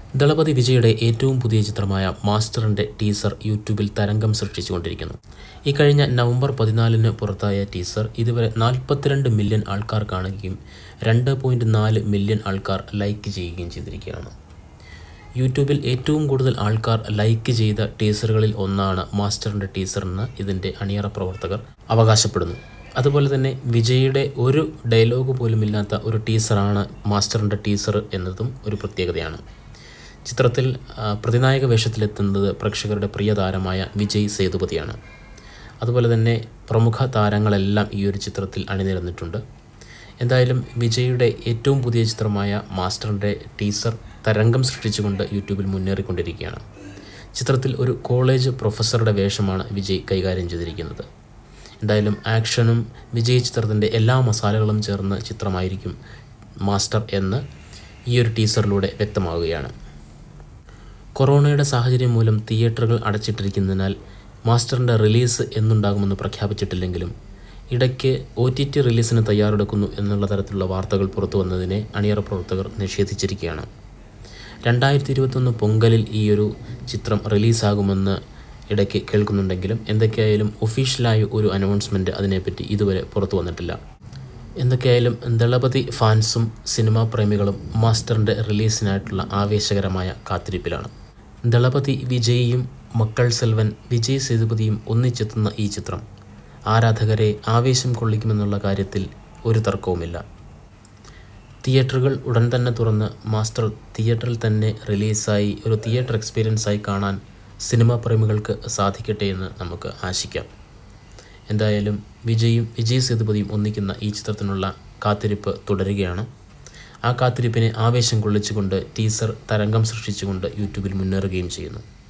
ദളപതി വിജയുടെ ഏറ്റവും പുതിയ ചിത്രമായ മാസ്റ്ററിൻ്റെ ടീസർ യൂട്യൂബിൽ തരംഗം സൃഷ്ടിച്ചുകൊണ്ടിരിക്കുന്നു ഈ കഴിഞ്ഞ നവംബർ പതിനാലിന് പുറത്തായ ടീസർ ഇതുവരെ നാൽപ്പത്തിരണ്ട് മില്യൺ ആൾക്കാർ കാണുകയും രണ്ട് പോയിൻറ്റ് നാല് മില്യൺ ആൾക്കാർ ലൈക്ക് ചെയ്യുകയും ചെയ്തിരിക്കുകയാണ് യൂട്യൂബിൽ ഏറ്റവും കൂടുതൽ ആൾക്കാർ ലൈക്ക് ചെയ്ത ടീസറുകളിൽ ഒന്നാണ് മാസ്റ്ററിൻ്റെ ടീസർ എന്ന് ഇതിൻ്റെ അണിയറ പ്രവർത്തകർ അവകാശപ്പെടുന്നു അതുപോലെ തന്നെ വിജയുടെ ഒരു ഡയലോഗ് പോലുമില്ലാത്ത ഒരു ടീസറാണ് മാസ്റ്ററിൻ്റെ ടീസർ എന്നതും ഒരു പ്രത്യേകതയാണ് ചിത്രത്തിൽ ആ, പ്രതിനായക വേഷത്തിലെത്തുന്നത് പ്രേക്ഷകരുടെ പ്രിയ താരമായ വിജയ് സേതുപതിയാണ് അതുപോലെ തന്നെ പ്രമുഖ താരങ്ങളെല്ലാം ഈ ഒരു ചിത്രത്തിൽ അണിനിരന്നിട്ടുണ്ട് എന്തായാലും വിജയുടെ ഏറ്റവും പുതിയ ചിത്രമായ മാസ്റ്ററിൻ്റെ ടീസർ തരംഗം സൃഷ്ടിച്ചുകൊണ്ട് യൂട്യൂബിൽ മുന്നേറിക്കൊണ്ടിരിക്കുകയാണ് ചിത്രത്തിൽ ഒരു കോളേജ് പ്രൊഫസറുടെ വേഷമാണ് വിജയ് കൈകാര്യം ചെയ്തിരിക്കുന്നത് എന്തായാലും ആക്ഷനും വിജയ് ചിത്രത്തിൻ്റെ എല്ലാ മസാലകളും ചേർന്ന ചിത്രമായിരിക്കും മാസ്റ്റർ എന്ന് ഈ ഒരു ടീസറിലൂടെ വ്യക്തമാവുകയാണ് കൊറോണയുടെ സാഹചര്യം മൂലം തിയേറ്ററുകൾ അടച്ചിട്ടിരിക്കുന്നതിനാൽ മാസ്റ്ററിൻ്റെ റിലീസ് എന്നുണ്ടാകുമെന്ന് പ്രഖ്യാപിച്ചിട്ടില്ലെങ്കിലും ഇടയ്ക്ക് ഒ ടി ടി റിലീസിന് തയ്യാറെടുക്കുന്നു എന്നുള്ള തരത്തിലുള്ള വാർത്തകൾ പുറത്തു വന്നതിനെ അണിയറ പ്രവർത്തകർ നിഷേധിച്ചിരിക്കുകയാണ് രണ്ടായിരത്തി ഇരുപത്തൊന്ന് പൊങ്കലിൽ ഈ ഒരു ചിത്രം റിലീസാകുമെന്ന് ഇടയ്ക്ക് കേൾക്കുന്നുണ്ടെങ്കിലും എന്തൊക്കെയായാലും ഒഫീഷ്യലായ ഒരു അനൗൺസ്മെൻറ്റ് അതിനെപ്പറ്റി ഇതുവരെ പുറത്തു വന്നിട്ടില്ല എന്തൊക്കെയായാലും ദളപതി ഫാൻസും സിനിമാ പ്രേമികളും മാസ്റ്ററിൻ്റെ റിലീസിനായിട്ടുള്ള ആവേശകരമായ കാത്തിരിപ്പിലാണ് ദളപതി വിജയിയും മക്കൾ സെൽവൻ വിജയ് സേതുപതിയും ഒന്നിച്ചെത്തുന്ന ഈ ചിത്രം ആരാധകരെ ആവേശം കൊള്ളിക്കുമെന്നുള്ള കാര്യത്തിൽ ഒരു തർക്കവുമില്ല തിയേറ്ററുകൾ ഉടൻ തന്നെ തുറന്ന് മാസ്റ്റർ തിയേറ്ററിൽ തന്നെ റിലീസായി ഒരു തിയേറ്റർ എക്സ്പീരിയൻസായി കാണാൻ സിനിമാ പ്രേമികൾക്ക് സാധിക്കട്ടെ എന്ന് നമുക്ക് ആശിക്കാം എന്തായാലും വിജയും വിജയ് സേതുപതിയും ഒന്നിക്കുന്ന ഈ ചിത്രത്തിനുള്ള കാത്തിരിപ്പ് തുടരുകയാണ് ആ കാത്തിരിപ്പിനെ ആവേശം കൊള്ളിച്ചുകൊണ്ട് ടീസർ തരംഗം സൃഷ്ടിച്ചുകൊണ്ട് യൂട്യൂബിൽ മുന്നേറുകയും ചെയ്യുന്നു